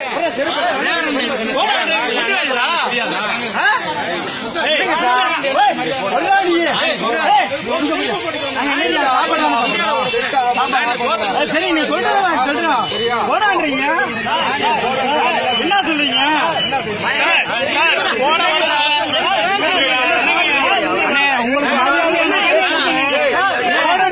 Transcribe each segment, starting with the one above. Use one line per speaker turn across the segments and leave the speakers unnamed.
சரி நீ சொல்றது நான் சொல்றேன் போடான்றீங்க என்ன சொல்றீங்க அண்ணே, உங்களுக்கு மரியாதை என்ன? போடா,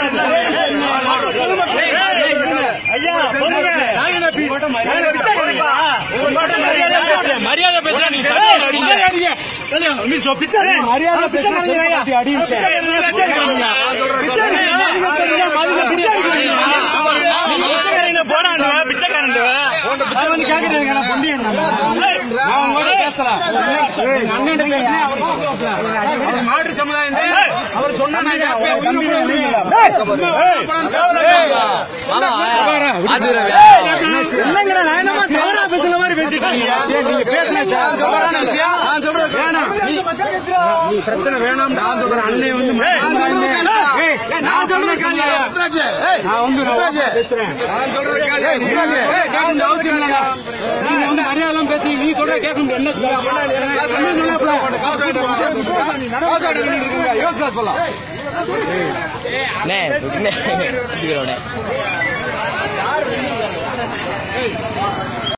ஐயா சொல்லுங்க நாங்க பிச்சைக்காரங்களா?
மரியாதை பேசுறா நீ
மரியாதை நீ சொ- பிச்சை மரியாதை பிச்சைக்காரங்களா? பிச்சைக்காரங்களா? பிச்சைக்காரங்க போடாண்டா, பிச்சைக்காரன்டா. அது வந்து கேக்குறீங்க, நான் பொண்டியன் நான்.
பேசலாம் மாற்று சமுதாயம் அவர் சொன்னா
இல்லைங்கடா, நான் என்னமோ தவறா பேசுன மாதிரி பேசிட்டு இருக்கீங்க.
நீ பிரச்சனை வேணாம் நான் சொல்றேன் அண்ணே வந்து ஏய், நான் சொல்றது கேளு. நான் வந்து நான் பேசுறேன் ஏய், கேட்கணும் அவசியம் இல்லைடா. நீங்க வந்து மரியாதை பேசி நீ சொல்ற கேட்க முடியும் என்ன யோசிச்சு சொல்லலாம்
அண்ணே